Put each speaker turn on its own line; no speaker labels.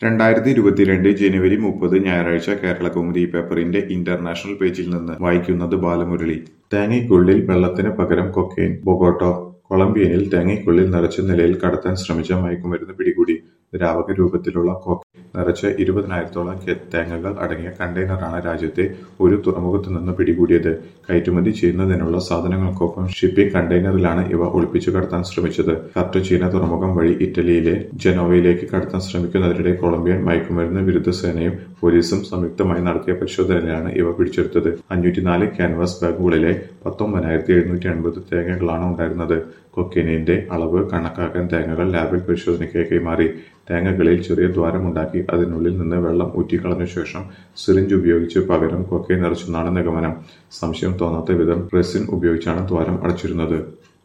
രണ്ടായിരത്തി ഇരുപത്തിരണ്ട് ജനുവരി മുപ്പത് ഞായറാഴ്ച കേരളകൗമുദി പേപ്പറിന്റെ ഇന്റർനാഷണൽ പേജിൽ നിന്ന് വായിക്കുന്നത് ബാലമുരളി തേങ്ങയ്ക്കുള്ളിൽ വെള്ളത്തിന് പകരം കൊക്കെയ്ൻ ബൊഗോട്ടോ കൊളംബിയനിൽ തേങ്ങയ്ക്കുള്ളിൽ നിറച്ച നിലയിൽ കടത്താൻ ശ്രമിച്ച മയക്കുമരുന്ന് പിടികൂടി ദ്രാവക രൂപത്തിലുള്ള കൊക്കെയ്ൻ നിറച്ച ഇരുപതിനായിരത്തോളം കെ- തേങ്ങകൾ അടങ്ങിയ കണ്ടെയ്നറാണ് രാജ്യത്തെ ഒരു തുറമുഖത്തു നിന്ന് പിടികൂടിയത് കയറ്റുമതി ചെയ്യുന്നതിനുള്ള സാധനങ്ങൾക്കൊപ്പം ഷിപ്പിംഗ് കണ്ടെയ്നറിലാണ് ഇവ ഒളിപ്പിച്ചു കടത്താൻ ശ്രമിച്ചത് കർട്ടച്ചീന തുറമുഖം വഴി ഇറ്റലിയിലെ ജനോവയിലേക്ക് കടത്താൻ ശ്രമിക്കുന്നതിനിടെ കൊളംബിയൻ മയക്കുമരുന്ന് വിരുദ്ധ സേനയും പോലീസും സംയുക്തമായി നടത്തിയ പരിശോധനയിലാണ് ഇവ പിടിച്ചെടുത്തത് അഞ്ഞൂറ്റിനാല് ക്യാൻവാസ് ബാഗുകളിലെ പത്തൊമ്പതിനായിരത്തി എഴുന്നൂറ്റി എൺപത് തേങ്ങകളാണ് ഉണ്ടായിരുന്നത് കൊക്കൈനിന്റെ അളവ് കണക്കാക്കാൻ തേങ്ങകൾ ലാബിൽ പരിശോധനയ്ക്ക് കൈമാറി തേങ്ങകളിൽ ചെറിയ ദ്വാരമുണ്ടാക്കി അതിനുള്ളിൽ നിന്ന് വെള്ളം ഊറ്റിക്കളഞ്ഞ ശേഷം സിറിഞ്ച് ഉപയോഗിച്ച് പകരം കൊക്കൈൻ നിറച്ചെന്നാണ് നിഗമനം സംശയം തോന്നാത്ത വിധം റെസിൻ ഉപയോഗിച്ചാണ് ദ്വാരം അടച്ചിരുന്നത്